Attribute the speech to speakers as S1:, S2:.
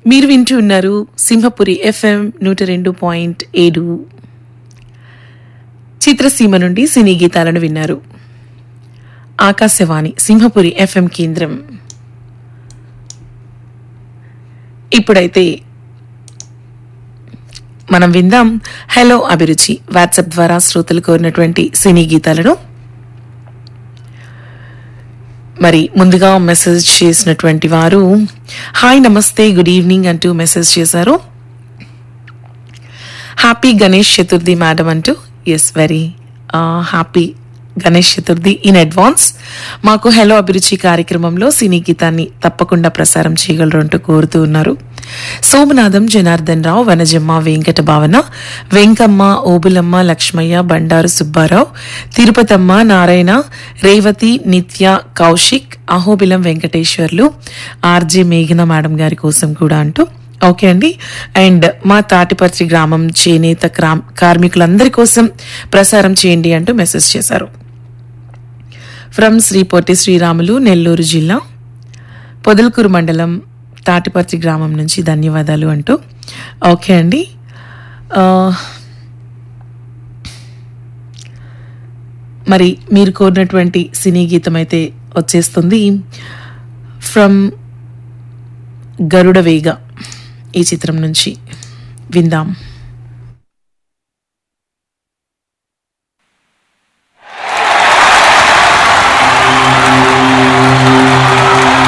S1: మీరు వింటూ ఉన్నారు సింహపురి ఎఫ్ఎం నూట రెండు పాయింట్ ఏడు చిత్రసీమ నుండి సినీ గీతాలను విన్నారు ఆకాశవాణి సింహపురి ఎఫ్ఎం కేంద్రం ఇప్పుడైతే మనం విందాం హలో అభిరుచి వాట్సాప్ ద్వారా శ్రోతలు కోరినటువంటి సినీ గీతాలను మరి ముందుగా మెసేజ్ చేసినటువంటి వారు హాయ్ నమస్తే గుడ్ ఈవినింగ్ అంటూ మెసేజ్ చేశారు హ్యాపీ గణేష్ చతుర్థి మేడం అంటూ yes very happy Ganesh Chaturthi in advance మాకు హలో అభిరుచి కార్యక్రమంలో సినీ గీతాన్ని తప్పకుండా ప్రసారం చేయగలరు అంటూ కోరుతూ ఉన్నారు సోమనాథం జనార్దన్ రావు వనజమ్మ వెంకట భావన వెంకమ్మ ఓబులమ్మ లక్ష్మయ్య బండారు సుబ్బారావు తిరుపతమ్మ నారాయణ రేవతి నిత్య కౌశిక్ అహోబిలం వెంకటేశ్వర్లు ఆర్జే మేఘన మేడం గారి కోసం కూడా అంటూ ఓకే అండి అండ్ మా తాటిపత్రి గ్రామం చేనేత క్రామ్ కార్మికులందరి కోసం ప్రసారం చేయండి అంటూ మెసేజ్ చేశారు ఫ్రమ్ శ్రీ పొట్టి శ్రీరాములు నెల్లూరు జిల్లా పొదలకూరు మండలం తాటిపత్రి గ్రామం నుంచి ధన్యవాదాలు అంటూ ఓకే అండి ఆ, మరి మీరు కోరినటువంటి సినీ గీతం అయితే వచ్చేస్తుంది ఫ్రమ్ గరుడ వేగ ఈ చిత్రం నుంచి విందాం